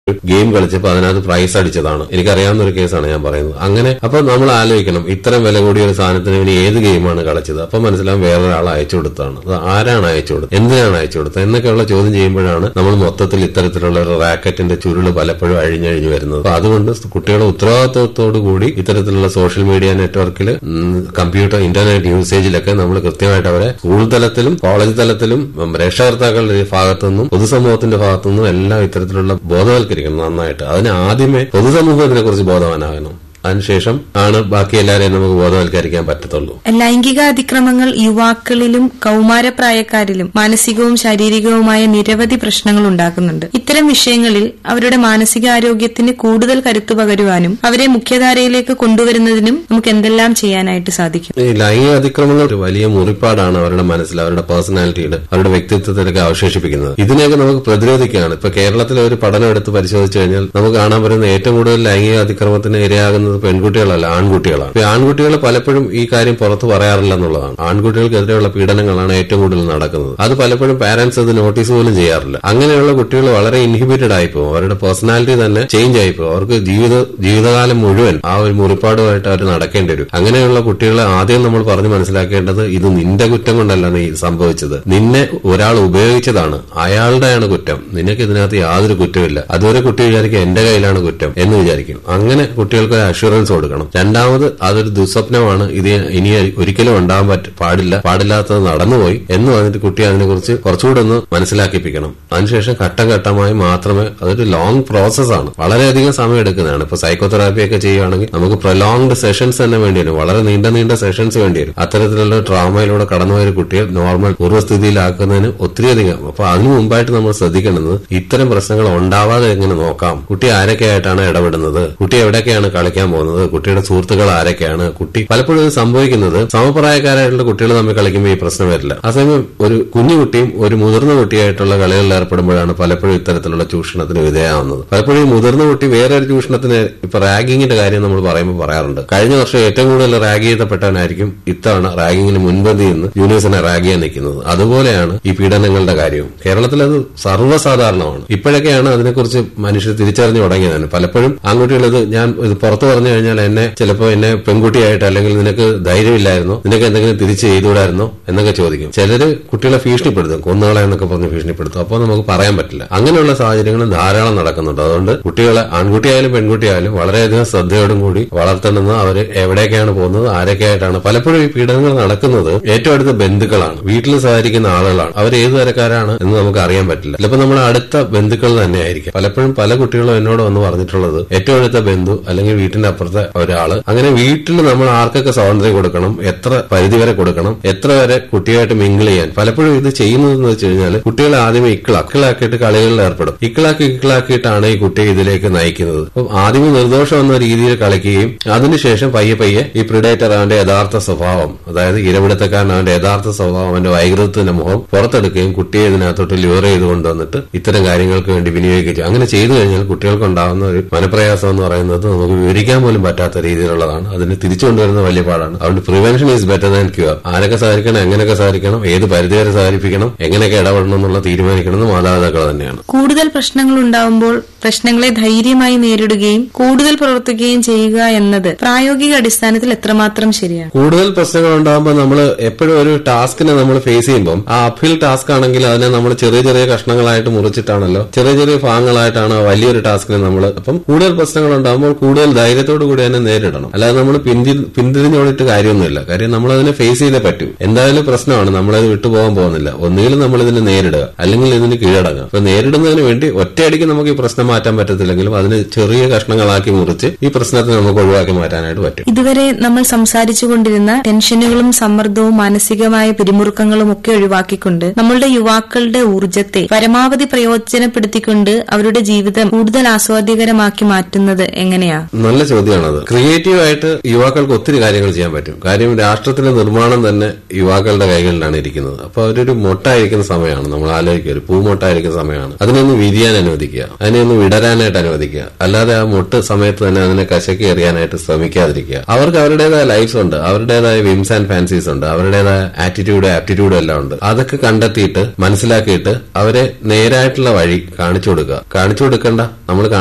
game കളിച്ചപ്പോൾ അതിനകത്ത് price അടിച്ചതാണ് എനിക്കറിയാവുന്ന ഒരു കേസാണ് ഞാൻ പറയുന്നത് അങ്ങനെ അപ്പൊ നമ്മൾ ആലോചിക്കണം ഇത്രയും വില കൂടിയ ഒരു സാധനത്തിന് ഇനി ഏത് ഗെയിമാണ് കളിച്ചത് അപ്പൊ മനസ്സിലാവും വേറൊരാൾ അയച്ചു കൊടുത്താണ് അത് ആരാണ് അയച്ചു കൊടുത്തത് എന്തിനാണ് അയച്ചു കൊടുത്തത് എന്നൊക്കെയുള്ള ചോദ്യം ചെയ്യുമ്പോഴാണ് നമ്മൾ മൊത്തത്തിൽ ഇത്തരത്തിലുള്ള ഒരു റാക്കറ്റിന്റെ ചുരുള് പലപ്പോഴും അഴിഞ്ഞഴിഞ്ഞു വരുന്നത് അപ്പൊ അതുകൊണ്ട് കുട്ടികളുടെ ഉത്തരവാദിത്വത്തോടു കൂടി ഇത്തരത്തിലുള്ള സോഷ്യൽ മീഡിയ നെറ്റ്വർക്കിൽ കമ്പ്യൂട്ടർ ഇന്റർനെറ്റ് യൂസേജിലൊക്കെ നമ്മൾ കൃത്യമായിട്ട് അവരെ സ്കൂൾ തലത്തിലും കോളേജ് തലത്തിലും ഉം, രക്ഷകർത്താക്കളുടെ ഭാഗത്തുനിന്നും പൊതുസമൂഹത്തിന്റെ ഭാഗത്തുനിന്നും എല്ലാം ഇത്തരത്തിലുള്ള ബോധവൽക്കരിക്കണം നന്നായിട്ട് അതിന് ആദ്യമേ പൊതുസമൂഹം ഇതിനെക്കുറിച്ച് ബോധവാനാകണം അതിനുശേഷം ആണ് ബാക്കി എല്ലാവരെയും നമുക്ക് ബോധവൽക്കരിക്കാൻ പറ്റത്തുള്ളൂ ലൈംഗിക അതിക്രമങ്ങൾ യുവാക്കളിലും കൌമാരപ്രായക്കാരിലും മാനസികവും ശാരീരികവുമായ നിരവധി പ്രശ്നങ്ങൾ ഉണ്ടാക്കുന്നുണ്ട് ഇത്തരം വിഷയങ്ങളിൽ അവരുടെ മാനസികാരോഗ്യത്തിന് കൂടുതൽ കരുത്തു പകരുവാനും അവരെ മുഖ്യധാരയിലേക്ക് കൊണ്ടുവരുന്നതിനും നമുക്ക് എന്തെല്ലാം ചെയ്യാനായിട്ട് സാധിക്കും ഈ ലൈംഗിക അതിക്രമങ്ങൾ ഒരു വലിയ മുറിപ്പാടാണ് അവരുടെ മനസ്സിൽ അവരുടെ പേഴ്സണാലിറ്റിയുടെ അവരുടെ വ്യക്തിത്വത്തിലൊക്കെ അവശേഷിപ്പിക്കുന്നത് ഇതിനെയൊക്കെ നമുക്ക് പ്രതിരോധിക്കുകയാണ് ഇപ്പൊ കേരളത്തിലെ ഒരു പഠനം എടുത്ത് പരിശോധിച്ചു കഴിഞ്ഞാൽ നമുക്ക് കാണാൻ പറ്റുന്ന ഏറ്റവും കൂടുതൽ ലൈംഗിക അതിക്രമത്തിന് ഇരയാകുന്നത് പെൺകുട്ടികളല്ല ആൺകുട്ടികളാണ് ഈ ആൺകുട്ടികൾ പലപ്പോഴും ഈ കാര്യം പുറത്ത് പറയാറില്ല എന്നുള്ളതാണ് ആൺകുട്ടികൾക്കെതിരെയുള്ള പീഡനങ്ങളാണ് ഏറ്റവും കൂടുതൽ നടക്കുന്നത് അത് പലപ്പോഴും പാരന്റ്സ് അത് നോട്ടീസ് പോലും ചെയ്യാറില്ല അങ്ങനെയുള്ള കുട്ടികൾ വളരെ ഇൻഹിബിറ്റഡ് ആയിപ്പോകും അവരുടെ പേഴ്സണാലിറ്റി തന്നെ ചേഞ്ച് ആയിപ്പോകും അവർക്ക് ജീവിത ജീവിതകാലം മുഴുവൻ ആ ഒരു മുറിപ്പാടുമായിട്ട് അവർ നടക്കേണ്ടി വരും അങ്ങനെയുള്ള കുട്ടികളെ ആദ്യം നമ്മൾ പറഞ്ഞു മനസ്സിലാക്കേണ്ടത് ഇത് നിന്റെ കുറ്റം കൊണ്ടല്ല നീ സംഭവിച്ചത് നിന്നെ ഒരാൾ ഉപയോഗിച്ചതാണ് അയാളുടെയാണ് കുറ്റം നിനക്ക് ഇതിനകത്ത് യാതൊരു കുറ്റമില്ല അതുവരെ കുട്ടി വിചാരിക്കും എന്റെ കയ്യിലാണ് കുറ്റം എന്ന് വിചാരിക്കും അങ്ങനെ കുട്ടികൾക്ക് ഒരു അഷുറൻസ് കൊടുക്കണം രണ്ടാമത് അതൊരു ദുസ്വപ്നമാണ് ഇത് ഇനി ഒരിക്കലും ഉണ്ടാകാൻ പറ്റ പാടില്ല പാടില്ലാത്തത് നടന്നുപോയി എന്ന് പറഞ്ഞിട്ട് കുട്ടി അതിനെക്കുറിച്ച് കുറച്ചുകൂടെ ഒന്ന് മനസ്സിലാക്കിപ്പിക്കണം അതിനുശേഷം ഘട്ടം ഘട്ടമായി മാത്രമേ അതൊരു ലോങ് പ്രോസസ്സാണ് വളരെയധികം സമയം എടുക്കുന്നതാണ് ഇപ്പൊ സൈക്കോതെറാപ്പി ഒക്കെ ചെയ്യുകയാണെങ്കിൽ നമുക്ക് പ്രൊലോങ്ഡ് സെഷൻസ് തന്നെ വേണ്ടി വരും വളരെ നീണ്ട നീണ്ട സെഷൻസ് വേണ്ടി വരും അത്തരത്തിലുള്ള ട്രോമയിലൂടെ കടന്നുപോയ ഒരു കുട്ടിയെ നോർമൽ പൂർവ്വസ്ഥിതിയിലാക്കുന്നതിന് ഒത്തിരിയധികം അപ്പൊ അതിനു മുമ്പായിട്ട് നമ്മൾ ശ്രദ്ധിക്കേണ്ടത് ഇത്തരം പ്രശ്നങ്ങൾ ഉണ്ടാവാതെ എങ്ങനെ നോക്കാം കുട്ടി ആരൊക്കെയായിട്ടാണ് ഇടപെടുന്നത് കുട്ടി എവിടെയൊക്കെയാണ് കളിക്കാൻ പോകുന്നത് കുട്ടിയുടെ സുഹൃത്തുക്കൾ ആരൊക്കെയാണ് കുട്ടി പലപ്പോഴും ഇത് സംഭവിക്കുന്നത് സമപ്രായക്കാരായിട്ടുള്ള കുട്ടികൾ തമ്മിൽ കളിക്കുമ്പോൾ ഈ പ്രശ്നം വരില്ല അതേസമയം ഒരു കുഞ്ഞു കുട്ടിയും ഒരു മുതിർന്ന കുട്ടിയായിട്ടുള്ള കളികളിൽ ഏർപ്പെടുമ്പോഴാണ് പലപ്പോഴും ഇത്തരത്തിലുള്ള ചൂഷണത്തിന് വിധേയമാവുന്നത് പലപ്പോഴും ഈ മുതിർന്ന കുട്ടി വേറെ ഒരു ചൂഷണത്തിന് ഇപ്പൊ റാഗിങ്ങിന്റെ കാര്യം നമ്മൾ പറയുമ്പോൾ പറയാറുണ്ട് കഴിഞ്ഞ വർഷം ഏറ്റവും കൂടുതൽ റാഗ് ചെയ്തപ്പെട്ടവനായിരിക്കും ഇത്തവണ റാഗിങ്ങിന് മുൻപന്തി നിന്ന് ജൂനിയേഴ്സിനെ റാഗ് ചെയ്യാൻ നിൽക്കുന്നത് അതുപോലെയാണ് ഈ പീഡനങ്ങളുടെ കാര്യവും കേരളത്തിൽ അത് സർവ്വസാധാരണമാണ് ഇപ്പോഴൊക്കെയാണ് അതിനെക്കുറിച്ച് മനുഷ്യർ തിരിച്ചറിഞ്ഞു തുടങ്ങിയതാണ് പലപ്പോഴും ആൺകുട്ടികൾ ഇത് ഞാൻ ഇത് പുറത്തു പറഞ്ഞു കഴിഞ്ഞാൽ എന്നെ ചിലപ്പോൾ എന്നെ പെൺകുട്ടിയായിട്ട് അല്ലെങ്കിൽ നിനക്ക് ധൈര്യമില്ലായിരുന്നോ നിനക്ക് എന്തെങ്കിലും തിരിച്ച് ചെയ്തുകൂടായിരുന്നോ എന്നൊക്കെ ചോദിക്കും ചിലര് കുട്ടികളെ ഭീഷണിപ്പെടുത്തും കൊന്നുകളെ എന്നൊക്കെ പറഞ്ഞ് ഭീഷണിപ്പെടുത്തും അപ്പോൾ നമുക്ക് പറയാൻ പറ്റില്ല അങ്ങനെയുള്ള സാഹചര്യങ്ങളും ധാരാളം നടക്കുന്നുണ്ട് അതുകൊണ്ട് കുട്ടികളെ ആൺകുട്ടിയായാലും പെൺകുട്ടിയായാലും വളരെയധികം ശ്രദ്ധയോടും കൂടി വളർത്തണമെന്ന് അവർ എവിടേക്കാണ് പോകുന്നത് ആരൊക്കെയായിട്ടാണ് പലപ്പോഴും ഈ പീഡനങ്ങൾ നടക്കുന്നത് ഏറ്റവും അടുത്ത ബന്ധുക്കളാണ് വീട്ടിൽ സഹകരിക്കുന്ന ആളുകളാണ് അവർ ഏത് തരക്കാരാണ് എന്ന് നമുക്ക് അറിയാൻ പറ്റില്ല ചിലപ്പോൾ നമ്മുടെ അടുത്ത ബന്ധുക്കൾ തന്നെ ആയിരിക്കും പലപ്പോഴും പല കുട്ടികളും എന്നോട് വന്ന് പറഞ്ഞിട്ടുള്ളത് ഏറ്റവും അടുത്ത ബന്ധു അല്ലെങ്കിൽ വീട്ടിന്റെ അപ്പുറത്തെ ഒരാള് അങ്ങനെ വീട്ടിൽ നമ്മൾ ആർക്കൊക്കെ സ്വാതന്ത്ര്യം കൊടുക്കണം എത്ര പരിധി വരെ കൊടുക്കണം എത്ര വരെ കുട്ടിയായിട്ട് മിങ്കിൾ ചെയ്യാൻ പലപ്പോഴും ഇത് ചെയ്യുന്നതെന്ന് വെച്ച് കഴിഞ്ഞാൽ കുട്ടികളെ ആദ്യമേ ഇക്കിളാക്കും ഇക്കിളാക്കിയിട്ട് കളികളിൽ ഏർപ്പെടും ഇക്കിളാക്കി ഇക്കിളാക്കിയിട്ടാണ് ഈ കുട്ടിയെ ഇതിലേക്ക് നയിക്കുന്നത് അപ്പം ആദ്യമേ നിർദോഷം എന്ന രീതിയിൽ കളിക്കുകയും അതിനുശേഷം പയ്യെ പയ്യെ ഈ പ്രിഡേറ്റർ അവന്റെ യഥാർത്ഥ സ്വഭാവം അതായത് ഇരപിടുത്തക്കാരൻ അവന്റെ യഥാർത്ഥ സ്വഭാവം അവന്റെ വൈകൃതത്തിന്റെ മുഖം പുറത്തെടുക്കുകയും കുട്ടിയെ ഇതിനകത്തോട്ട് ലിവർ ചെയ്ത് കൊണ്ടുവന്നിട്ട് ഇത്തരം കാര്യങ്ങൾക്ക് വേണ്ടി വിനിയോഗിക്കുകയും അങ്ങനെ ചെയ്തു കഴിഞ്ഞാൽ കുട്ടികൾക്ക് ഉണ്ടാകുന്ന ഒരു മനപ്രയാസം എന്ന് പറയുന്നത് നമുക്ക് വിവരിക്കാൻ പോലും പറ്റാത്ത രീതിയിലുള്ളതാണ് അതിന് തിരിച്ചു കൊണ്ടുവരുന്ന വലിയ പാടാണ് അതുകൊണ്ട് prevention is better than cure ആരൊക്കെ സഹകരിക്കണം എങ്ങനെയൊക്കെ സഹകരിക്കണം ഏത് പരിധിവരെ സഹകരിപ്പിക്കണം എങ്ങനെയൊക്കെ ഇടപെടണം എന്നുള്ള തീരുമാനിക്കുന്നത് മാതാപിതാക്കൾ തന്നെയാണ് കൂടുതൽ പ്രശ്നങ്ങൾ ഉണ്ടാവുമ്പോൾ പ്രശ്നങ്ങളെ ധൈര്യമായി നേരിടുകയും കൂടുതൽ പ്രവർത്തിക്കുകയും ചെയ്യുക എന്നത് പ്രായോഗിക അടിസ്ഥാനത്തിൽ എത്രമാത്രം ശരിയാണ് കൂടുതൽ പ്രശ്നങ്ങൾ ഉണ്ടാകുമ്പോൾ നമ്മൾ എപ്പോഴും ഒരു ടാസ്കിനെ നമ്മൾ ഫേസ് ചെയ്യുമ്പോൾ ആ അപ്ഹിൽ ടാസ്ക് ആണെങ്കിൽ അതിനെ നമ്മൾ ചെറിയ ചെറിയ കഷ്ണങ്ങളായിട്ട് മുറിച്ചിട്ടാണല്ലോ ചെറിയ ചെറിയ ഭാഗങ്ങളായിട്ടാണ് ആ വലിയൊരു ടാസ്കിനെ നമ്മൾ അപ്പം കൂടുതൽ പ്രശ്നങ്ങൾ ഉണ്ടാകുമ്പോൾ കൂടുതൽ ധൈര്യത്തോടു കൂടി അതിനെ നേരിടണം അല്ലാതെ നമ്മൾ പിന്തി പിന്തിരിഞ്ഞോടിയിട്ട് കാര്യമൊന്നുമില്ല കാര്യം നമ്മൾ അതിനെ ഫേസ് ചെയ്തേ പറ്റൂ എന്തായാലും പ്രശ്നമാണ് നമ്മളത് വിട്ടുപോകാൻ പോകുന്നില്ല ഒന്നുകിലും നമ്മൾ ഇതിനെ നേരിടുക അല്ലെങ്കിൽ ഇതിന് കീഴടങ്ങുക അപ്പൊ നേരിടുന്നതിന് വേണ്ടി ഒറ്റയടിക്ക് നമുക്ക് ഈ പ്രശ്നം മാറ്റാൻ പറ്റത്തില്ലെങ്കിലും അതിന് ചെറിയ കഷ്ണങ്ങളാക്കി മുറിച്ച് ഈ പ്രശ്നത്തെ നമുക്ക് ഒഴിവാക്കി മാറ്റാനായിട്ട് പറ്റും ഇതുവരെ നമ്മൾ സംസാരിച്ചുകൊണ്ടിരുന്ന ടെൻഷനുകളും സമ്മർദ്ദവും മാനസികമായ പിരിമുറുക്കങ്ങളും ഒക്കെ ഒഴിവാക്കിക്കൊണ്ട് നമ്മളുടെ യുവാക്കളുടെ ഊർജത്തെ പരമാവധി പ്രയോജനപ്പെടുത്തിക്കൊണ്ട് അവരുടെ ജീവിതം കൂടുതൽ ആസ്വാദ്യകരമാക്കി മാറ്റുന്നത് എങ്ങനെയാ നല്ല ചോദ്യമാണത് ക്രിയേറ്റീവ് ആയിട്ട് യുവാക്കൾക്ക് ഒത്തിരി കാര്യങ്ങൾ ചെയ്യാൻ പറ്റും കാര്യം രാഷ്ട്രത്തിന്റെ നിർമ്മാണം തന്നെ യുവാക്കളുടെ കൈകളിലാണ് ഇരിക്കുന്നത് അപ്പൊ അവരൊരു മൊട്ടായിരിക്കുന്ന സമയമാണ് നമ്മൾ ആലോചിക്കുക ഒരു പൂമൊട്ടായിരിക്കുന്ന സമയമാണ് അതിനൊന്ന് വിരിയാൻ അനുവദിക്കുക അതിനെ ഒന്ന് വിടരാനായിട്ട് അനുവദിക്കുക അല്ലാതെ ആ മൊട്ട് സമയത്ത് തന്നെ അതിനെ കശക്കി എറിയാനായിട്ട് ശ്രമിക്കാതിരിക്കുക അവർക്ക് അവരുടേതായ ലൈഫ്സ് ഉണ്ട് അവരുടേതായ വിംസ് ആൻഡ് ഫാൻസീസ് ഉണ്ട് അവരുടേതായ ആറ്റിറ്റ്യൂഡ് ആപ്റ്റിറ്റ്യൂഡ് എല്ലാം ഉണ്ട് അതൊക്കെ കണ്ടെത്തിയിട്ട് മനസ്സിലാക്കിയിട്ട് അവരെ നേരായിട്ടുള്ള വഴി കാണിച്ചു കൊടുക്കുക കാണിച്ചു കൊടുക്കണ്ട നമ്മൾ